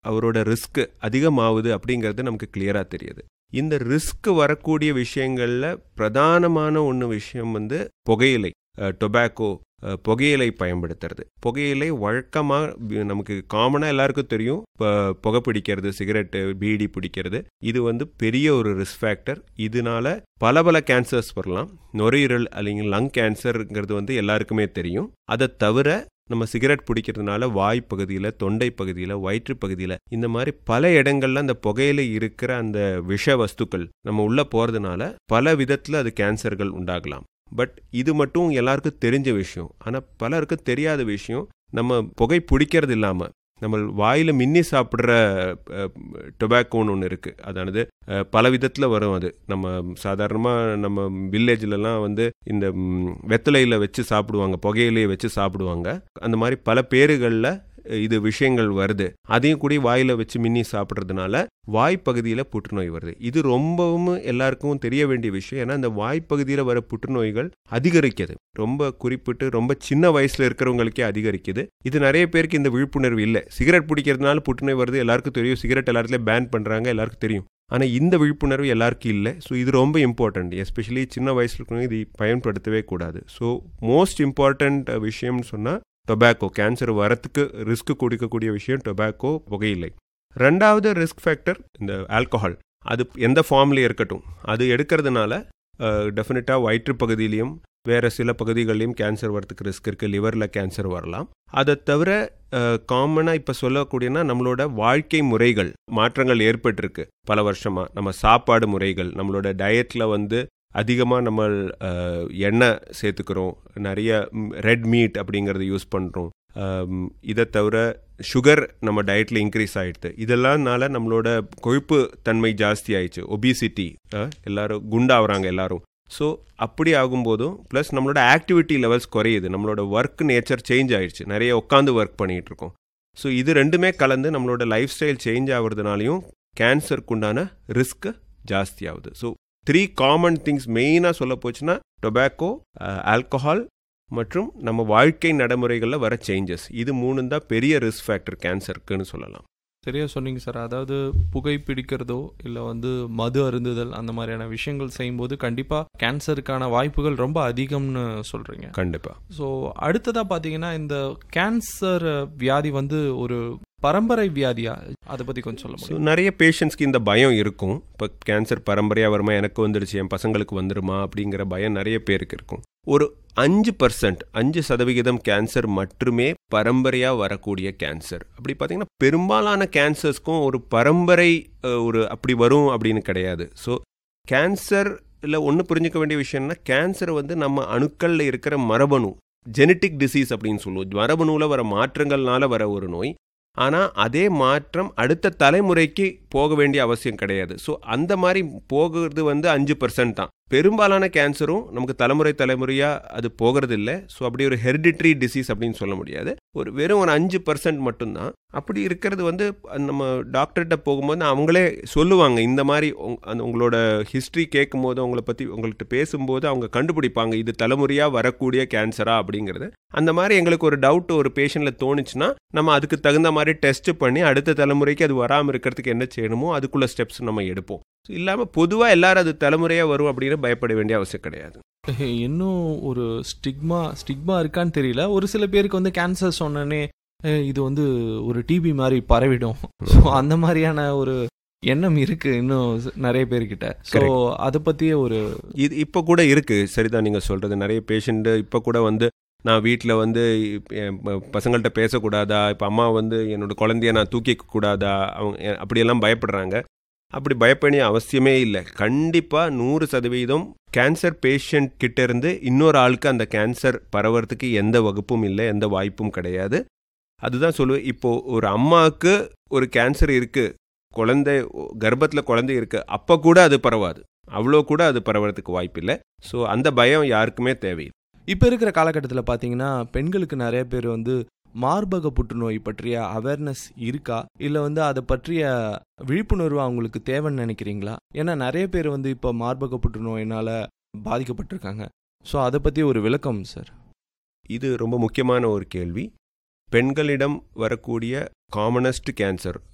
அவரோட ரிஸ்க் அதிகமாகுது அப்படிங்கிறது நமக்கு கிளியராக தெரியுது இந்த ரிஸ்க் வரக்கூடிய விஷயங்களில் பிரதானமான ஒன்று விஷயம் வந்து புகையிலை டொபாக்கோ புகையிலை பயன்படுத்துறது புகையிலை வழக்கமாக நமக்கு காமனாக எல்லாருக்கும் தெரியும் இப்போ புகை பிடிக்கிறது சிகரெட்டு பீடி பிடிக்கிறது இது வந்து பெரிய ஒரு ரிஸ்க் ஃபேக்டர் இதனால பல பல கேன்சர்ஸ் வரலாம் நுரையீரல் அல்லைங்க லங் கேன்சருங்கிறது வந்து எல்லாருக்குமே தெரியும் அதை தவிர நம்ம சிகரெட் பிடிக்கிறதுனால வாய் பகுதியில் தொண்டை பகுதியில் வயிற்று பகுதியில் இந்த மாதிரி பல இடங்கள்ல அந்த புகையில இருக்கிற அந்த விஷ வஸ்துக்கள் நம்ம உள்ளே போகிறதுனால பல விதத்தில் அது கேன்சர்கள் உண்டாகலாம் பட் இது மட்டும் எல்லாருக்கும் தெரிஞ்ச விஷயம் ஆனால் பலருக்கு தெரியாத விஷயம் நம்ம புகை பிடிக்கிறது இல்லாமல் நம்ம வாயில் மின்னி சாப்பிட்ற டொபாக்கோன்னு ஒன்று இருக்குது அதானது பல விதத்தில் வரும் அது நம்ம சாதாரணமாக நம்ம வில்லேஜ்லலாம் வந்து இந்த வெத்தலையில் வச்சு சாப்பிடுவாங்க புகையிலையை வச்சு சாப்பிடுவாங்க அந்த மாதிரி பல பேருகளில் இது விஷயங்கள் வருது அதையும் கூட வாயில் வச்சு மின்னி சாப்பிட்றதுனால வாய்ப்பகுதியில் புற்றுநோய் வருது இது ரொம்பவும் எல்லாருக்கும் தெரிய வேண்டிய விஷயம் ஏன்னா இந்த வாய்ப்பகுதியில் வர புற்றுநோய்கள் அதிகரிக்குது ரொம்ப குறிப்பிட்டு ரொம்ப சின்ன வயசில் இருக்கிறவங்களுக்கே அதிகரிக்குது இது நிறைய பேருக்கு இந்த விழிப்புணர்வு இல்லை சிகரெட் பிடிக்கிறதுனால புற்றுநோய் வருது எல்லாருக்கும் தெரியும் சிகரெட் எல்லாத்துலேயும் பேன் பண்ணுறாங்க எல்லாருக்கும் தெரியும் ஆனால் இந்த விழிப்புணர்வு எல்லாருக்கும் இல்லை ஸோ இது ரொம்ப இம்பார்ட்டண்ட் எஸ்பெஷலி சின்ன வயசில் இருக்கிறவங்க இது பயன்படுத்தவே கூடாது ஸோ மோஸ்ட் இம்பார்ட்டண்ட் விஷயம்னு சொன்னால் டொபாக்கோ கேன்சர் வரத்துக்கு ரிஸ்க் கொடுக்கக்கூடிய விஷயம் டொபாக்கோ புகையிலை ரெண்டாவது ரிஸ்க் ஃபேக்டர் இந்த ஆல்கஹால் அது எந்த ஃபார்ம்லேயும் இருக்கட்டும் அது எடுக்கிறதுனால டெஃபினட்டாக வயிற்று பகுதியிலையும் வேறு சில பகுதிகளிலையும் கேன்சர் வரத்துக்கு ரிஸ்க் இருக்குது லிவரில் கேன்சர் வரலாம் அதை தவிர காமனாக இப்போ சொல்லக்கூடியனா நம்மளோட வாழ்க்கை முறைகள் மாற்றங்கள் ஏற்பட்டிருக்கு பல வருஷமாக நம்ம சாப்பாடு முறைகள் நம்மளோட டயட்டில் வந்து அதிகமாக நம்ம எண்ணெய் சேர்த்துக்கிறோம் நிறைய ரெட் மீட் அப்படிங்கிறத யூஸ் பண்ணுறோம் இதை தவிர சுகர் நம்ம டயட்டில் இன்க்ரீஸ் ஆகிடுது இதெல்லாம்னால நம்மளோட கொழுப்பு தன்மை ஜாஸ்தி ஆயிடுச்சு ஒபிசிட்டி எல்லாரும் குண்டாகிறாங்க எல்லாரும் ஸோ அப்படி ஆகும்போதும் ப்ளஸ் நம்மளோட ஆக்டிவிட்டி லெவல்ஸ் குறையுது நம்மளோட ஒர்க் நேச்சர் சேஞ்ச் ஆயிடுச்சு நிறைய உட்காந்து ஒர்க் பண்ணிகிட்டு இருக்கோம் ஸோ இது ரெண்டுமே கலந்து நம்மளோட லைஃப் ஸ்டைல் சேஞ்ச் ஆகுறதுனாலையும் கேன்சருக்கு உண்டான ரிஸ்க் ஜாஸ்தி ஆகுது ஸோ த்ரீ காமன் திங்ஸ் மெயினாக சொல்ல போச்சுன்னா டொபாக்கோ ஆல்கஹால் மற்றும் நம்ம வாழ்க்கை நடைமுறைகளில் வர சேஞ்சஸ் இது மூணு தான் பெரிய ரிஸ்க் ஃபேக்டர் கேன்சருக்குன்னு சொல்லலாம் சரியா சொன்னீங்க சார் அதாவது புகை பிடிக்கிறதோ இல்லை வந்து மது அருந்துதல் அந்த மாதிரியான விஷயங்கள் செய்யும்போது கண்டிப்பாக கேன்சருக்கான வாய்ப்புகள் ரொம்ப அதிகம்னு சொல்கிறீங்க கண்டிப்பாக ஸோ அடுத்ததாக பார்த்தீங்கன்னா இந்த கேன்சர் வியாதி வந்து ஒரு பரம்பரை வியாதியா அதை பற்றி கொஞ்சம் சொல்ல ஸோ நிறைய பேஷண்ட்ஸ்க்கு இந்த பயம் இருக்கும் இப்போ கேன்சர் பரம்பரையாக வருமா எனக்கு வந்துடுச்சு என் பசங்களுக்கு வந்துடுமா அப்படிங்கிற பயம் நிறைய பேருக்கு இருக்கும் ஒரு அஞ்சு பர்சன்ட் அஞ்சு சதவிகிதம் கேன்சர் மட்டுமே பரம்பரையாக வரக்கூடிய கேன்சர் அப்படி பார்த்தீங்கன்னா பெரும்பாலான கேன்சர்ஸ்க்கும் ஒரு பரம்பரை ஒரு அப்படி வரும் அப்படின்னு கிடையாது ஸோ கேன்சர் இல்லை ஒன்று புரிஞ்சுக்க வேண்டிய விஷயம்னா கேன்சர் வந்து நம்ம அணுக்களில் இருக்கிற மரபணு ஜெனட்டிக் டிசீஸ் அப்படின்னு சொல்லுவோம் மரபணுவில் வர மாற்றங்கள்னால வர ஒரு நோய் ஆனால் அதே மாற்றம் அடுத்த தலைமுறைக்கு போக வேண்டிய அவசியம் கிடையாது ஸோ அந்த மாதிரி போகிறது வந்து அஞ்சு பர்சன்ட் தான் பெரும்பாலான கேன்சரும் நமக்கு தலைமுறை தலைமுறையாக அது போகிறது இல்லை ஸோ அப்படி ஒரு ஹெரிடிட்ரி டிசீஸ் அப்படின்னு சொல்ல முடியாது ஒரு வெறும் ஒரு அஞ்சு பர்சன்ட் மட்டும்தான் அப்படி இருக்கிறது வந்து நம்ம டாக்டர்கிட்ட போகும்போது அவங்களே சொல்லுவாங்க இந்த மாதிரி அந்த உங்களோட ஹிஸ்ட்ரி கேட்கும் போது அவங்கள பற்றி உங்கள்கிட்ட பேசும்போது அவங்க கண்டுபிடிப்பாங்க இது தலைமுறையாக வரக்கூடிய கேன்சரா அப்படிங்கிறது அந்த மாதிரி எங்களுக்கு ஒரு டவுட் ஒரு பேஷண்ட்டில் தோணுச்சுன்னா நம்ம அதுக்கு தகுந்த மாதிரி டெஸ்ட் பண்ணி அடுத்த தலைமுறைக்கு அது வராமல் இருக்கிறதுக்கு என்ன செய்யணுமோ அதுக்குள்ள ஸ்டெப்ஸ் நம்ம எடுப்போம் இல்லாமல் பொதுவாக எல்லாரும் அது தலைமுறையாக வரும் அப்படின்னு பயப்பட வேண்டிய அவசியம் கிடையாது இன்னும் ஒரு ஸ்டிக்மா ஸ்டிக்மா இருக்கான்னு தெரியல ஒரு சில பேருக்கு வந்து கேன்சர் சொன்னோன்னே இது வந்து ஒரு டிபி மாதிரி பரவிடும் ஸோ அந்த மாதிரியான ஒரு எண்ணம் இருக்கு இன்னும் நிறைய பேர்கிட்ட ஸோ அதை பற்றிய ஒரு இது இப்போ கூட இருக்கு சரிதான் நீங்கள் சொல்றது நிறைய பேஷண்ட் இப்போ கூட வந்து நான் வீட்டில் வந்து பசங்கள்கிட்ட பேசக்கூடாதா இப்போ அம்மா வந்து என்னோட குழந்தைய நான் தூக்கிக்க கூடாதா அவங்க அப்படியெல்லாம் பயப்படுறாங்க அப்படி பயப்பட அவசியமே இல்லை கண்டிப்பாக நூறு சதவீதம் கேன்சர் பேஷண்ட் கிட்ட இருந்து இன்னொரு ஆளுக்கு அந்த கேன்சர் பரவறதுக்கு எந்த வகுப்பும் இல்லை எந்த வாய்ப்பும் கிடையாது அதுதான் சொல்லுவேன் இப்போ ஒரு அம்மாவுக்கு ஒரு கேன்சர் இருக்கு குழந்தை கர்ப்பத்தில் குழந்தை இருக்கு அப்போ கூட அது பரவாது அவ்வளோ கூட அது பரவறதுக்கு வாய்ப்பு இல்லை ஸோ அந்த பயம் யாருக்குமே தேவையில்லை இப்போ இருக்கிற காலகட்டத்தில் பார்த்தீங்கன்னா பெண்களுக்கு நிறைய பேர் வந்து மார்பக புற்றுநோய் பற்றிய அவேர்னஸ் இருக்கா இல்லை வந்து அதை பற்றிய விழிப்புணர்வு அவங்களுக்கு தேவைன்னு நினைக்கிறீங்களா ஏன்னா நிறைய பேர் வந்து இப்போ மார்பக புற்றுநோயினால் பாதிக்கப்பட்டிருக்காங்க ஸோ அதை பற்றி ஒரு விளக்கம் சார் இது ரொம்ப முக்கியமான ஒரு கேள்வி பெண்களிடம் வரக்கூடிய காமனஸ்ட் கேன்சர்